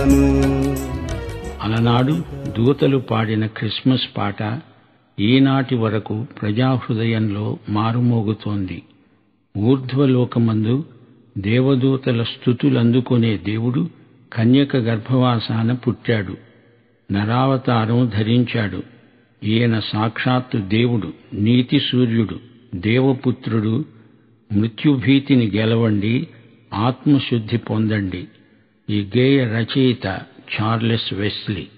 పాడెదను అలనాడు దూతలు పాడిన క్రిస్మస్ పాట ఈనాటి వరకు ప్రజాహృదయంలో మారుమోగుతోంది ఊర్ధ్వలోకమందు దేవదూతల స్థుతులందుకునే దేవుడు కన్యక గర్భవాసాన పుట్టాడు నరావతారం ధరించాడు ఈయన సాక్షాత్తు దేవుడు నీతి సూర్యుడు దేవపుత్రుడు మృత్యుభీతిని గెలవండి ఆత్మశుద్ధి పొందండి ఈ గేయ రచయిత చార్లెస్ వెస్లీ